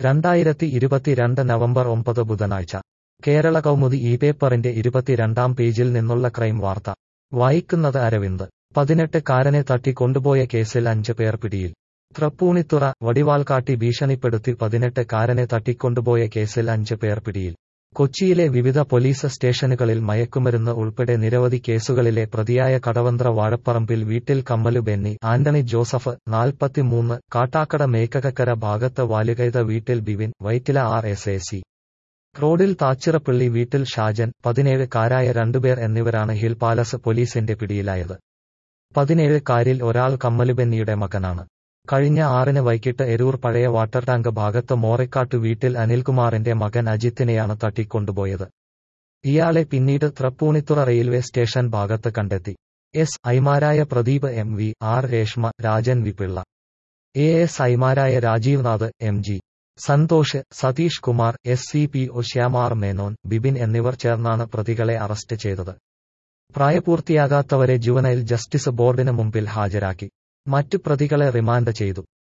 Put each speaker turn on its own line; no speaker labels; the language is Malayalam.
രണ്ടായിരത്തി ഇരുപത്തിരണ്ട് നവംബർ ഒമ്പത് ബുധനാഴ്ച കേരള കൗമുദി ഈ പേപ്പറിന്റെ ഇരുപത്തിരണ്ടാം പേജിൽ നിന്നുള്ള ക്രൈം വാർത്ത വായിക്കുന്നത് അരവിന്ദ് പതിനെട്ട് കാരനെ തട്ടിക്കൊണ്ടുപോയ കേസിൽ അഞ്ച് പേർ പിടിയിൽ തൃപ്പൂണിത്തുറ വടിവാൾക്കാട്ടി ഭീഷണിപ്പെടുത്തി പതിനെട്ട് കാരനെ തട്ടിക്കൊണ്ടുപോയ കേസിൽ അഞ്ച് പേർ പിടിയിൽ കൊച്ചിയിലെ വിവിധ പോലീസ് സ്റ്റേഷനുകളിൽ മയക്കുമരുന്ന് ഉൾപ്പെടെ നിരവധി കേസുകളിലെ പ്രതിയായ കടവന്ത്ര വാഴപ്പറമ്പിൽ വീട്ടിൽ കമ്മലു ബെന്നി ആന്റണി ജോസഫ് നാൽപ്പത്തിമൂന്ന് കാട്ടാക്കട മേക്കകക്കര ഭാഗത്ത് വാലുകൈത വീട്ടിൽ Bivin Vyttila R S A C road താച്ചിറപ്പള്ളി വീട്ടിൽ ഷാജൻ പതിനേഴ് കാരായ രണ്ടുപേർ എന്നിവരാണ് ഹിൽ പാലസ് പോലീസിന്റെ പിടിയിലായത് പതിനേഴ് കാരിൽ ഒരാൾ കമ്മലുബെന്നിയുടെ മകനാണ് കഴിഞ്ഞ ആറിന് വൈകിട്ട് എരൂർ പഴയ വാട്ടർ ടാങ്ക് ഭാഗത്ത് മോറക്കാട്ടു വീട്ടിൽ അനിൽകുമാറിന്റെ മകൻ അജിത്തിനെയാണ് തട്ടിക്കൊണ്ടുപോയത് ഇയാളെ പിന്നീട് തൃപ്പൂണിത്തുറ റെയിൽവേ സ്റ്റേഷൻ ഭാഗത്ത് കണ്ടെത്തി എസ് ഐമാരായ Pradeep M V R Reshma Rajan V Pillai A S ഐമാരായ Rajeev Nath M G Santhosh Satheesh Kumar S C P O ശ്യാമാർ മേനോൻ ബിബിൻ എന്നിവർ ചേർന്നാണ് പ്രതികളെ അറസ്റ്റ് ചെയ്തത് പ്രായപൂർത്തിയാകാത്തവരെ ജുവനൈൽ ജസ്റ്റിസ് ബോർഡിന് മുമ്പിൽ ഹാജരാക്കി മറ്റു പ്രതികളെ റിമാൻഡ് ചെയ്തു